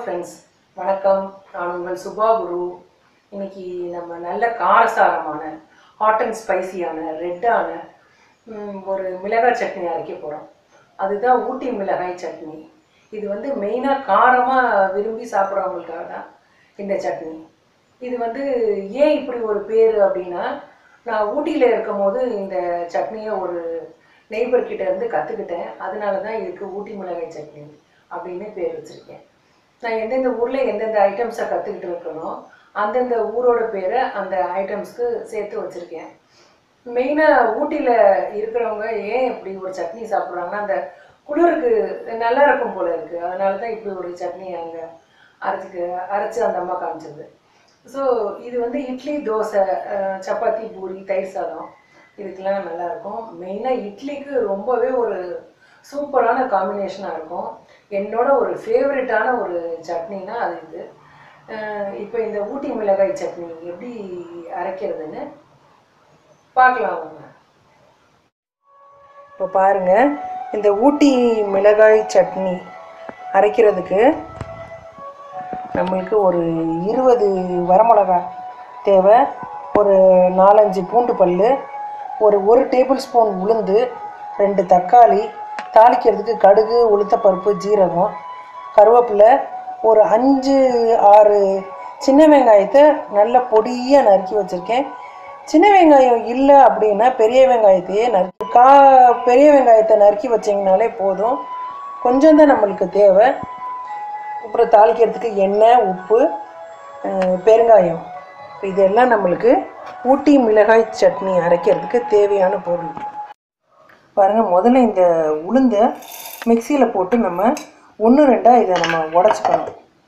friends வணக்கம் நான் உங்கள் சுபா குரு இன்னைக்கு நம்ம நல்ல காரசாரமான ஹாட் அண்ட் ஸ்பைசியான ரெட்டான ஒரு மிளகாய் சட்னி அரைக்க போகிறோம் அதுதான் ஊட்டி மிளகாய் சட்னி இது வந்து மெயினாக காரமாக விரும்பி சாப்பிட்றவங்களுக்காக தான் இந்த சட்னி இது வந்து ஏன் இப்படி ஒரு பேர் அப்படின்னா நான் ஊட்டியில் இருக்கும் போது இந்த சட்னியை ஒரு நெய்பர் கிட்ட இருந்து கற்றுக்கிட்டேன் அதனால தான் இதுக்கு ஊட்டி மிளகாய் சட்னி அப்படின்னு பேர் வச்சுருக்கேன் நான் எந்தெந்த ஊரில் எந்தெந்த ஐட்டம்ஸை கற்றுக்கிட்டு இருக்கனோ அந்தந்த ஊரோட பேரை அந்த ஐட்டம்ஸ்க்கு சேர்த்து வச்சுருக்கேன் மெயினாக ஊட்டியில் இருக்கிறவங்க ஏன் இப்படி ஒரு சட்னி சாப்பிட்றாங்கன்னா அந்த குளிருக்கு நல்லா இருக்கும் போல இருக்குது அதனால தான் இப்படி ஒரு சட்னி அங்கே அரைச்சிக்கு அரைச்சி அந்த அம்மா காமிச்சது ஸோ இது வந்து இட்லி தோசை அஹ், சப்பாத்தி பூரி தயிர் சாதம் இதுக்கெல்லாம் நல்லா இருக்கும் மெயினாக இட்லிக்கு ரொம்பவே ஒரு சூப்பரான காம்பினேஷனாக இருக்கும் என்னோட ஒரு ஃபேவரட்டான ஒரு சட்னினா அது இது இப்போ இந்த ஊட்டி மிளகாய் சட்னி எப்படி அரைக்கிறதுன்னு பார்க்கலாம் வாங்க இப்போ பாருங்க இந்த ஊட்டி மிளகாய் சட்னி அரைக்கிறதுக்கு நம்மளுக்கு ஒரு இருபது வரமிளகா தேவை ஒரு நாலஞ்சு பூண்டு பல் ஒரு ஒரு டேபிள் ஸ்பூன் உளுந்து ரெண்டு தக்காளி தாளிக்கிறதுக்கு கடுகு உளுத்தப்பருப்பு ஜீரகம் கருவேப்பிலை ஒரு அஞ்சு ஆறு சின்ன வெங்காயத்தை நல்ல பொடியாக நறுக்கி வச்சுருக்கேன் சின்ன வெங்காயம் இல்லை அப்படின்னா பெரிய வெங்காயத்தையே நறுக்கி கா பெரிய வெங்காயத்தை நறுக்கி வச்சிங்கனாலே போதும் கொஞ்சம் தான் நம்மளுக்கு தேவை அப்புறம் தாளிக்கிறதுக்கு எண்ணெய் உப்பு அஹ், பெருங்காயம் இப்போ இதெல்லாம் நம்மளுக்கு ஊட்டி மிளகாய் சட்னி அரைக்கிறதுக்கு தேவையான பொருள் பாருங்கள் முதல்ல இந்த உளுந்தை மிக்சியில் போட்டு நம்ம ஒன்று ரெண்டாக இதை நம்ம உடச்சிக்கணும்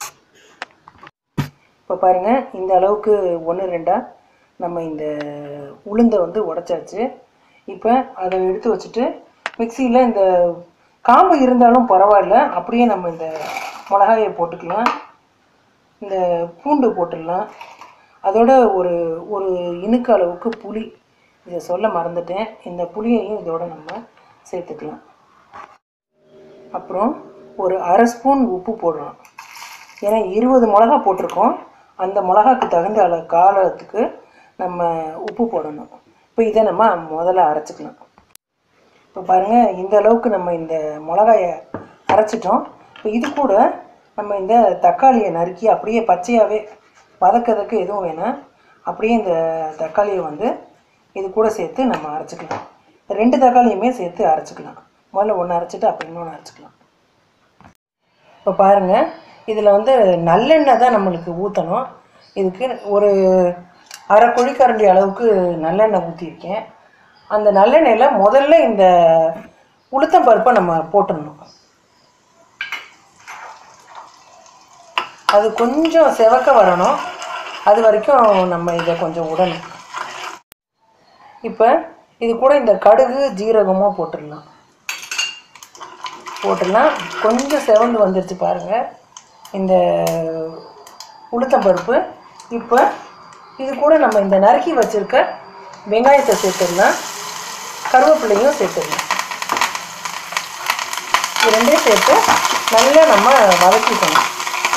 இப்போ பாருங்கள் இந்த அளவுக்கு ஒன்று ரெண்டாக நம்ம இந்த உளுந்தை வந்து உடச்சாச்சு இப்போ அதை எடுத்து வச்சுட்டு மிக்சியில் இந்த காம்பு இருந்தாலும் பரவாயில்ல அப்படியே நம்ம இந்த மிளகாயை போட்டுக்கலாம் இந்த பூண்டு போட்டுடலாம் அதோட ஒரு ஒரு இனுக்கு அளவுக்கு புளி இதை சொல்ல மறந்துட்டேன் இந்த புளியையும் இதோட நம்ம சேர்த்துக்கலாம் அப்புறம் ஒரு அரை ஸ்பூன் உப்பு போடுறோம் ஏன்னா இருபது மிளகா போட்டிருக்கோம் அந்த மிளகாக்கு தகுந்த அளவு காலத்துக்கு நம்ம உப்பு போடணும் இப்போ இதை நம்ம முதல்ல அரைச்சிக்கலாம் இப்போ பாருங்கள் இந்த அளவுக்கு நம்ம இந்த மிளகாயை அரைச்சிட்டோம் இப்போ இது கூட நம்ம இந்த தக்காளியை நறுக்கி அப்படியே பச்சையாகவே வதக்கிறதுக்கு எதுவும் வேணாம் அப்படியே இந்த தக்காளியை வந்து இது கூட சேர்த்து நம்ம அரைச்சிக்கலாம் ரெண்டு தக்காளியுமே சேர்த்து அரைச்சிக்கலாம் முதல்ல ஒன்று அரைச்சிட்டு அப்புறம் இன்னொன்று அரைச்சிக்கலாம் இப்போ பாருங்கள் இதில் வந்து நல்லெண்ணெய் தான் நம்மளுக்கு ஊற்றணும் இதுக்கு ஒரு அரை குழிக்கரண்டி அளவுக்கு நல்லெண்ணெய் ஊற்றிருக்கேன் அந்த நல்லெண்ணெயில் முதல்ல இந்த உளுத்தம் பருப்பை நம்ம போட்டுடணும் அது கொஞ்சம் செவக்க வரணும் அது வரைக்கும் நம்ம இதை கொஞ்சம் விடணும் இப்போ இது கூட இந்த கடுகு ஜீரகமும் போட்டுடலாம் போட்டுடலாம் கொஞ்சம் செவந்து வந்துருச்சு பாருங்கள் இந்த உளுத்தம்பருப்பு இப்போ இது கூட நம்ம இந்த நறுக்கி வச்சுருக்க வெங்காயத்தை சேர்த்துடலாம் கருவேப்பிலையும் சேர்த்துடலாம் இது ரெண்டையும் சேர்த்து நல்லா நம்ம வதக்கிக்கணும்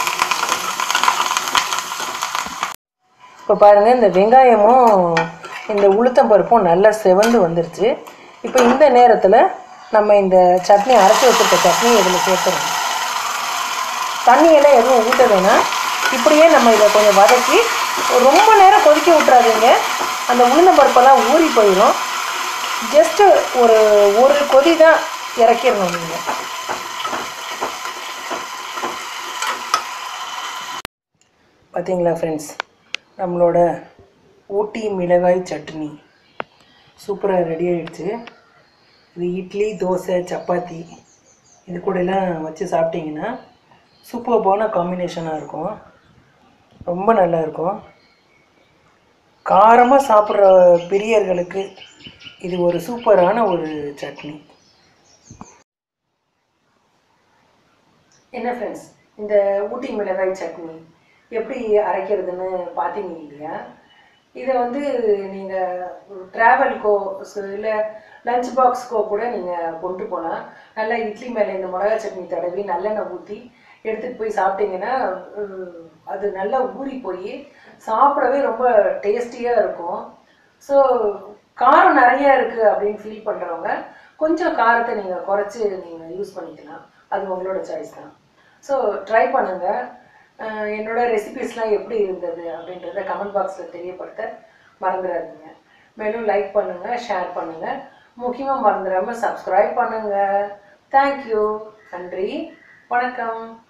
இப்போ பாருங்கள் இந்த வெங்காயமும் இந்த உளுத்தம்பருப்பும் நல்லா செவந்து வந்துருச்சு இப்போ இந்த நேரத்தில் நம்ம இந்த சட்னி அரைச்சி வச்சுருக்க சட்னி இதில் சேர்த்துறோம் தண்ணியெல்லாம் எதுவும் ஊற்ற வேணாம் இப்படியே நம்ம இதை கொஞ்சம் வதக்கி ரொம்ப நேரம் கொதிக்க விட்றாதீங்க அந்த உளுந்தம்பருப்பெல்லாம் ஊறி போயிடும் ஜஸ்ட்டு ஒரு ஒரு கொதி தான் இறக்கிடணும் நீங்கள் பார்த்தீங்களா ஃப்ரெண்ட்ஸ் நம்மளோட ஊட்டி மிளகாய் சட்னி சூப்பராக ரெடி ஆயிடுச்சு இது இட்லி தோசை சப்பாத்தி இது கூடலாம் வச்சு சாப்பிட்டிங்கன்னா சூப்பர்பான காம்பினேஷனாக இருக்கும் ரொம்ப நல்லா இருக்கும் காரமாக சாப்பிட்ற பிரியர்களுக்கு இது ஒரு சூப்பரான ஒரு சட்னி என்ன ஃப்ரெண்ட்ஸ் இந்த ஊட்டி மிளகாய் சட்னி எப்படி அரைக்கிறதுன்னு பார்த்தீங்க இல்லையா இதை வந்து நீங்கள் ட்ராவல்க்கோ இல்லை லஞ்ச் பாக்ஸ்க்கோ கூட நீங்கள் கொண்டு போகலாம் நல்லா இட்லி மேலே இந்த மிளகா சட்னி தடவி நல்லெண்ணெய் ஊற்றி எடுத்துகிட்டு போய் சாப்பிட்டீங்கன்னா உம், அது நல்லா ஊறி போய் சாப்பிடவே ரொம்ப டேஸ்டியாக இருக்கும் ஸோ காரம் நிறைய இருக்குது அப்படின்னு ஃபீல் பண்ணுறவங்க கொஞ்சம் காரத்தை நீங்கள் குறைச்சி நீங்கள் யூஸ் பண்ணிக்கலாம் அது உங்களோட சாய்ஸ் தான் ஸோ ட்ரை பண்ணுங்கள் என்னோட ரெசிபிஸ்லாம் எப்படி இருந்தது அப்படின்றத கமெண்ட் பாக்ஸில் தெரியப்படுத்த மறந்துடாதீங்க மேலும் லைக் பண்ணுங்கள் ஷேர் பண்ணுங்கள் முக்கியமாக மறந்துடாமல் சப்ஸ்கிரைப் பண்ணுங்கள் தேங்க்யூ நன்றி வணக்கம்